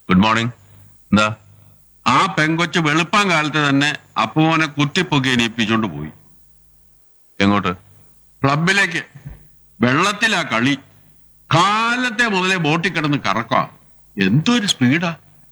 Good morning എന്താ ആ പെങ്കൊച്ച് വെളുപ്പാൻ കാലത്ത് തന്നെ അപ്പുമോനെ കുത്തിപ്പൊക്കി എണീപ്പിച്ചോണ്ട് പോയി എങ്ങോട്ട് ക്ലബിലേക്ക് വെള്ളത്തിലാ കളി കാലത്തെ മുതലേ ബോട്ടിൽ കിടന്ന് കറക്കുക എന്തൊരു സ്പീഡാ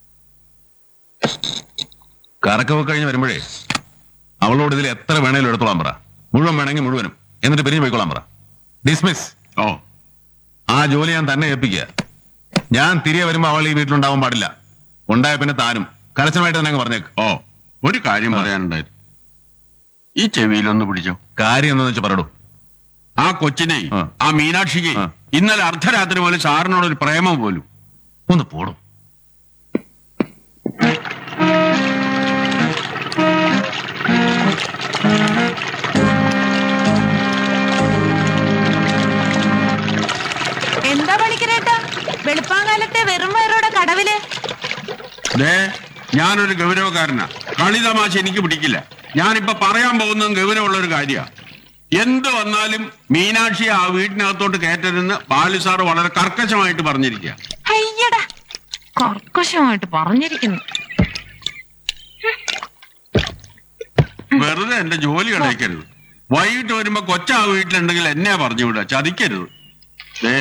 കറക്കമൊക്കെ കഴിഞ്ഞ് വരുമ്പോഴേ അവളോട് ഇതിൽ എത്ര വേണേലും എടുത്തോളാൻ പറ മുഴുവൻ വേണമെങ്കിൽ മുഴുവനും എന്നിട്ട് പിരിഞ്ഞു പോയിക്കോളാൻ പറ ഡിസ്മിസ് ഓ ആ ജോലി ഞാൻ തന്നെ ഏൽപ്പിക്കുക ഞാൻ തിരികെ വരുമ്പോ അവൾ ഈ വീട്ടിലുണ്ടാവാൻ പാടില്ല ഉണ്ടായ പിന്നെ താനും കരച്ചനായിട്ട് തന്നെ അങ്ങ് പറഞ്ഞേക്ക് ഓ ഒരു കാര്യം പറയാനുണ്ടായിരുന്നു ഈ ചെവിയിലൊന്ന് പിടിച്ചോ കാര്യം എന്താന്ന് വെച്ചാൽ പറയടൂ ആ കൊച്ചിനെ ആ. ആ മീനാക്ഷിക്ക് ആ. ഇന്നലെ അർദ്ധരാത്രി പോലെ സാറിനോട് ഒരു പ്രേമം പോലും ഒന്ന് പോടും എന്താ പണിക്കരേട്ടാ വെളുപ്പാങ്കാലത്തെ വെറും വയറോടെ കടവില് ദേ ഞാനൊരു ഗൗരവക്കാരനാ കളി തമാശ എനിക്ക് പിടിക്കില്ല ഞാനിപ്പോ പറയാൻ പോകുന്നതും ഗൗരവമുള്ള ഒരു കാര്യമാണ് എന്ത് വന്നാലും മീനാക്ഷി ആ വീട്ടിനകത്തോട്ട് കയറ്റരുതെന്ന് ബാലു സാറ് വളരെ കർക്കശമായിട്ട് പറഞ്ഞിരിക്കുക അയ്യടാ കർക്കശമായിട്ട് പറഞ്ഞിരിക്കുന്നു വെറുതെ എന്റെ ജോലി കളയിക്കരുത് വൈകിട്ട് വരുമ്പോ കൊച്ച ആ വീട്ടിലുണ്ടെങ്കിൽ എന്നെ പറഞ്ഞു വിടുക ചതിക്കരുത് ദേ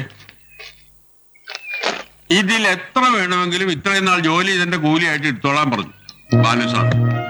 ഇതിൽ എത്ര വേണമെങ്കിലും ഇത്രയും നാൾ ജോലി ഇതിന്റെ കൂലിയായിട്ട് എടുത്തോളാൻ പറഞ്ഞു ബാലു സാർ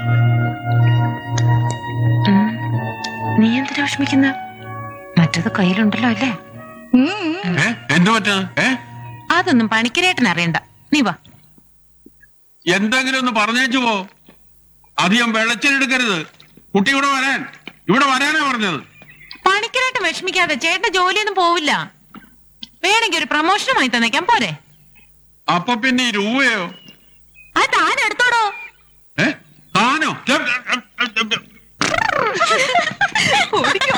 ഉം. നീ എന്തിനാ വിഷമിക്കുന്ന മറ്റത് കയ്യിലുണ്ടല്ലോ അല്ലേ ഏ എന്ത് പറ്റത് ഏ അതൊന്നും പണിക്കരേട്ടൻ അറിയണ്ട നീ വാ എന്തെങ്കിലും ഒന്ന് പറഞ്ഞേച്ചു പോ അധികം വെള്ളച്ചിലെടുക്കരുത് കുട്ടി ഇവിടെ വരാൻ ഇവിടെ വരാനാ പറഞ്ഞത് പണിക്കരേട്ടൻ വിഷമിക്കാതെ ചേട്ടന്റെ ജോലിയൊന്നും പോവില്ല വേണമെങ്കിൽ ഒരു പ്രമോഷനുമായി തന്നേക്കാൻ പോരെ അപ്പൊ പിന്നെ ഈ രൂപയോ അത് താൻ എടുത്തോടോ ഏ താനോ ഓടിക്കോ.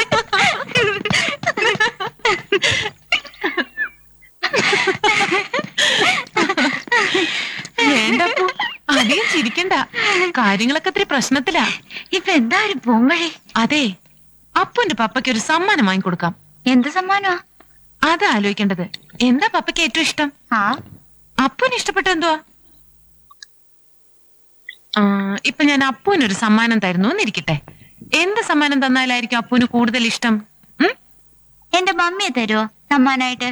വേണ്ട അപ്പു. അധികം ചിരിക്കണ്ട കാര്യങ്ങളൊക്കെ ഇത്തിരി പ്രശ്നത്തിലാ ഇപ്പൊ എന്താ ഒരു പൂങ്കളി അതെ അപ്പുന്റെ പപ്പയ്ക്ക് ഒരു സമ്മാനം വാങ്ങിക്കൊടുക്കാം എന്ത് സമ്മാനോ അത് ആലോചിക്കേണ്ടത് എന്താ പപ്പയ്ക്ക് ഏറ്റവും ഇഷ്ടം ആ അപ്പുന് ഇഷ്ടപ്പെട്ട എന്തുവാ ആ, ഇപ്പൊ ഞാൻ അപ്പുവിന് ഒരു സമ്മാനം തരുന്നു എന്നിരിക്കട്ടെ എന്ത് സമ്മാനം തന്നാലായിരിക്കും അപ്പുവിന് കൂടുതൽ ഇഷ്ടം ഉം? എന്റെ മമ്മിയെ തരുവോ സമ്മാനായിട്ട്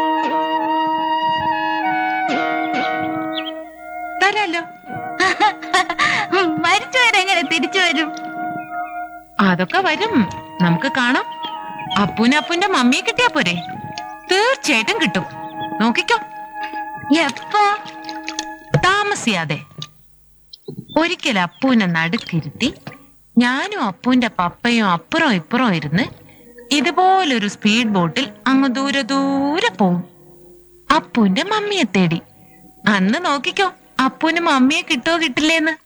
തരാലോ മരിച്ചുവരെങ്ങനെ തിരിച്ചു വരും അതൊക്കെ വരും നമുക്ക് കാണാം അപ്പുന് അപ്പുന്റെ മമ്മിയെ കിട്ടിയാ പോരെ തീർച്ചയായിട്ടും കിട്ടും നോക്കിക്കോ എപ്പോ താമസിയാതെ ഒരിക്കൽ അപ്പൂനെ നടുക്കിരുത്തി ഞാനും അപ്പൂന്റെ പപ്പയും അപ്പുറം ഇപ്പുറം ഇരുന്ന് ഇതുപോലൊരു സ്പീഡ് ബോട്ടിൽ അങ്ങ് ദൂരെ ദൂരെ പോവും അപ്പൂന്റെ മമ്മിയെ തേടി അന്ന് നോക്കിക്കോ അപ്പൂന് മമ്മിയെ കിട്ടോ കിട്ടില്ലേന്ന്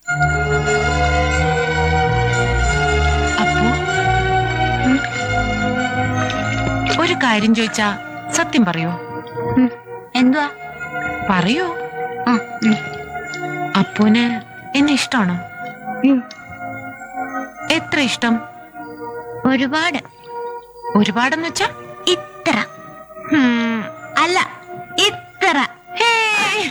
അപ്പു ഉം. ഒരു കാര്യം ചോദിച്ചാ സത്യം പറയോ ഉം, എന്തുവാ പറയൂ ആ, ഉം, അപ്പൂന് എന്നെ ഇഷ്ടമാണോ ഉം. എത്ര ഇഷ്ടം ഒരുപാട് ഒരുപാടെന്ന് വെച്ചാ ഇത്ര ഹും, അല്ല ഇത്ര ഹേ